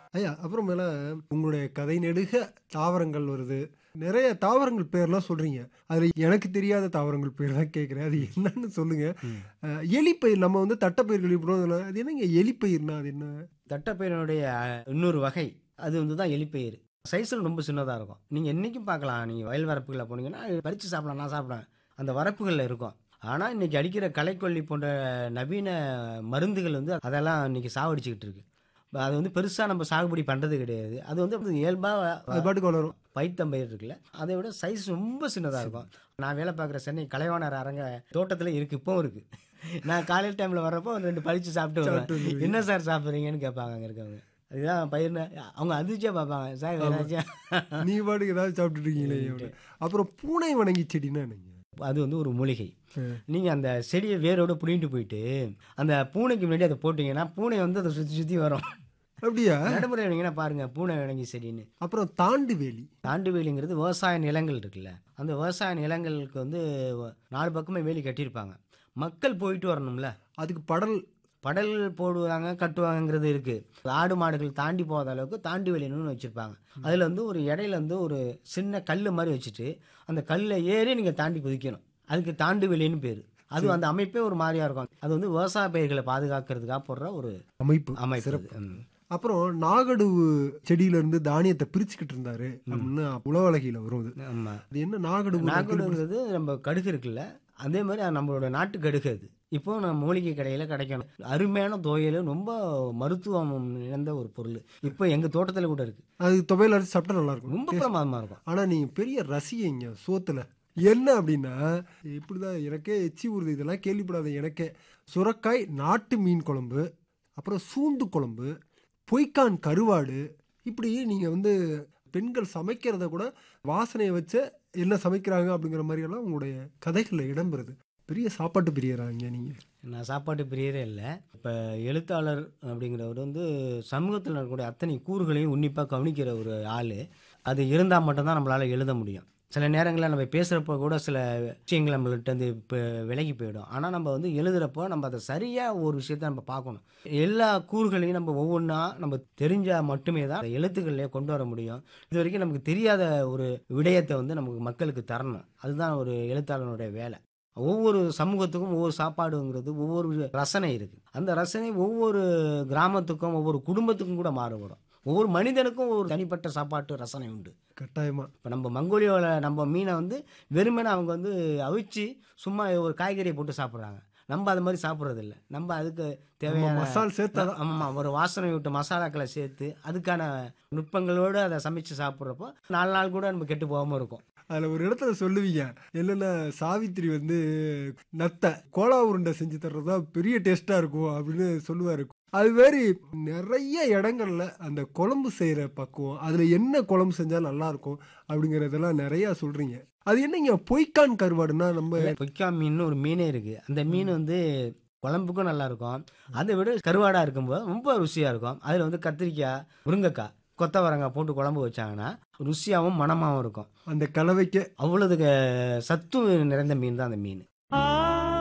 ஐயா அப்புறமேல உங்களுடைய கதை நெடுக தாவரங்கள் வருது நிறைய தாவரங்கள் பேர்லாம் சொல்றீங்க அதுல எனக்கு தெரியாத தாவரங்கள் பேர் தான் கேட்குறேன் அது என்னன்னு சொல்லுங்க அஹ், எலிப்பயிர் நம்ம வந்து தட்டைப்பயிர் கேள்விப்படுவோம் அது என்னங்க எலிப்பயிர்னா அது என்ன தட்டைப்பயிரினுடைய அஹ், இன்னொரு வகை அது வந்து தான் எலிப்பயிர் சைஸில் ரொம்ப சின்னதாக இருக்கும் நீங்கள் என்றைக்கும் பார்க்கலாம் நீங்கள் வயல் வரப்புகளில் போனீங்கன்னா பறித்து சாப்பிடலாம் நான் சாப்பிடுவேன் அந்த வரப்புகளில் இருக்கும் ஆனால் இன்னைக்கு அடிக்கிற களைக்கொல்லி போன்ற நவீன மருந்துகள் வந்து அதெல்லாம் இன்னைக்கு சாவடிச்சுக்கிட்டு இருக்கு அது வந்து பெருசாக நம்ம சாகுபடி பண்ணுறது கிடையாது அது வந்து இயல்பாக அது பாட்டுக்கு வளரும் பைத்தம்பயிர் இருக்குல்ல அதை விட சைஸ் ரொம்ப சின்னதாக இருக்கும் நான் வேலை பார்க்குற சென்னை கலைவாணர் அரங்க தோட்டத்தில் இருக்கு இப்போவும் இருக்கு நான் காலையில் டைமில் வர்றப்போ ஒரு ரெண்டு பறித்து சாப்பிட்டு சாப்பிட்டு வருவேன் வருவீங்க. என்ன சார் சாப்பிட்றீங்கன்னு கேட்பாங்க அங்கே இருக்கவங்க அதுதான் பயிர்னு அவங்க அதிர்ச்சியாக பார்ப்பாங்க சார் வேற ஏதாச்சும் நீ பாட்டுக்கு ஏதாவது சாப்பிட்டுட்டு இருக்கீங்களே அப்படின்னு. அப்புறம் பூனை வணங்கி செடின்னா என்னங்க அது வந்து ஒரு மூலிகை ம். நீங்கள் அந்த செடியை வேரோட புடிங்கிட்டு போயிட்டு அந்த பூனைக்கு முன்னாடி அதை போட்டிங்கன்னா பூனை வந்து அதை சுற்றி சுற்றி வரும் அப்படியா நடைமுறை வேணுங்கன்னா பாருங்க பூனை விளங்கி செடின்னு அப்புறம் தாண்டு வேலி தாண்டு வேலிங்கிறது விவசாய நிலங்கள் இருக்குல்ல அந்த விவசாய நிலங்களுக்கு வந்து நாலு பக்கமே வேலி கட்டியிருப்பாங்க மக்கள் போயிட்டு வரணும்ல அதுக்கு படல் படல் போடுவாங்க கட்டுவாங்கங்கிறது இருக்கு ஆடு மாடுகள் தாண்டி போகாத அளவுக்கு தாண்டி வேலின்னு வச்சிருப்பாங்க அதுல வந்து ஒரு இடையில வந்து ஒரு சின்ன கல் மாதிரி வச்சுட்டு அந்த கல்லை ஏறி நீங்க தாண்டி குதிக்கணும் அதுக்கு தாண்டு வேலின்னு பேரு அது அந்த அமைப்பே ஒரு மாதிரியா இருக்கும் அது வந்து விவசாய பயிர்களை பாதுகாக்கிறதுக்காக போடுற ஒரு அமைப்பு அமைப்பு சிறப்பு அது. ம். அப்புறம் நாகடுவு செடியில இருந்து தானியத்தை பிரிச்சுக்கிட்டு இருந்தாரு அப்படின்னு உலவலகில வரும் அது ஆமா அது என்ன நாகடுவு நாகடுங்கிறது நம்ம கடுகு இருக்குல்ல அதே மாதிரி அது நம்மளோட நாட்டு கடுகு அது இப்போ நம்ம மூலிகை கடையில் கிடைக்கும் அருமையான துவையல் ரொம்ப மருத்துவம் நிறைந்த ஒரு பொருள் இப்போ எங்கள் தோட்டத்தில் கூட இருக்கு அது துவையல் அரைச்சு சாப்பிட்டா நல்லா இருக்கும் ரொம்ப பிரமாதமாக இருக்கும் ஆனா நீங்க பெரிய ரசிகைங்க சோத்துல என்ன அப்படின்னா இப்படிதான் எனக்கே எச்சி ஊறுது இதெல்லாம் கேள்விப்படாத எனக்கே சுரக்காய் நாட்டு மீன் குழம்பு அப்புறம் சூண்டு குழம்பு பொய்க்கான் கருவாடு இப்படி நீங்க வந்து பெண்கள் சமைக்கிறத கூட வாசனையை வச்சு என்ன சமைக்கிறாங்க அப்படிங்கிற மாதிரி எல்லாம் உங்களுடைய கதைகள்ல இடம்பெறுது பெரிய சாப்பாட்டு பிரியறாங்க நீங்க நான் சாப்பாட்டு பிரியரே இல்லை இப்போ எழுத்தாளர் அப்படிங்கிறவர் வந்து சமூகத்தில் இருக்கக்கூடிய அத்தனை கூறுகளையும் உன்னிப்பாக கவனிக்கிற ஒரு ஆள் அது இருந்தால் மட்டும்தான் நம்மளால் எழுத முடியும் சில நேரங்களில் நம்ம பேசுகிறப்போ கூட சில விஷயங்கள் நம்மள்ட்ட இருந்து இப்போ விலகி போயிடும் ஆனால் நம்ம வந்து எழுதுகிறப்போ நம்ம அதை சரியாக ஒரு விஷயத்த நம்ம பார்க்கணும் எல்லா கூறுகளையும் நம்ம ஒவ்வொன்றா நம்ம தெரிஞ்சால் மட்டுமே தான் அந்த எழுத்துக்கள்லேயே கொண்டு வர முடியும் இது வரைக்கும் நமக்கு தெரியாத ஒரு விடயத்தை வந்து நமக்கு மக்களுக்கு தரணும் அதுதான் ஒரு எழுத்தாளனுடைய வேலை ஒவ்வொரு சமூகத்துக்கும் ஒவ்வொரு சாப்பாடுங்கிறது ஒவ்வொரு ரசனை இருக்கு அந்த ரசனை ஒவ்வொரு கிராமத்துக்கும் ஒவ்வொரு குடும்பத்துக்கும் கூட மாறுபடும் ஒவ்வொரு மனிதனுக்கும் ஒரு தனிப்பட்ட சாப்பாட்டு ரசனை உண்டு கட்டாயமா இப்போ நம்ம மங்கோலியாவில் நம்ம மீனை வந்து வெறுமனே அவங்க வந்து அவிச்சு சும்மா ஒரு காய்கறியை போட்டு சாப்பிட்றாங்க நம்ம அது மாதிரி சாப்பிட்றது இல்ல நம்ம அதுக்கு தேவையான மசால் சேர்த்தாதான் ஆமாம் ஒரு வாசனை விட்டு மசாலாக்களை சேர்த்து அதுக்கான நுட்பங்களோடு அதை சமைச்சு சாப்பிட்றப்போ நாலு நாள் கூட நம்ம கெட்டு போகாமல் இருக்கும் அதுல ஒரு இடத்துல சொல்லுவீங்க என்னன்னா சாவித்திரி வந்து நத்தை கோலா உருண்டை செஞ்சு தர்றதா பெரிய டேஸ்டா இருக்கும் அப்படின்னு சொல்லுவாரு அது மாதிரி நிறைய இடங்கள்ல அந்த குழம்பு செய்யற பக்குவம் அதுல என்ன குழம்பு செஞ்சா நல்லா இருக்கும் அப்படிங்கறதெல்லாம் நிறைய சொல்றீங்க அது என்னங்க பொய்க்கான் கருவாடுன்னா நம்ம பொய்க்கா மீன் ஒரு மீனே இருக்கு அந்த மீன் வந்து குழம்புக்கும் நல்லா இருக்கும் அதை விட கருவாடா இருக்கும்போது ரொம்ப ருசியா இருக்கும் அதுல வந்து கத்திரிக்காய் முருங்கைக்காய் கொத்தவரங்காய் போட்டு குழம்பு வச்சாங்கன்னா ருசியாகவும் மணமாகவும் இருக்கும் அந்த கலவைக்கு அவ்வளவு சத்து நிறைந்த மீன் தான் அந்த மீன்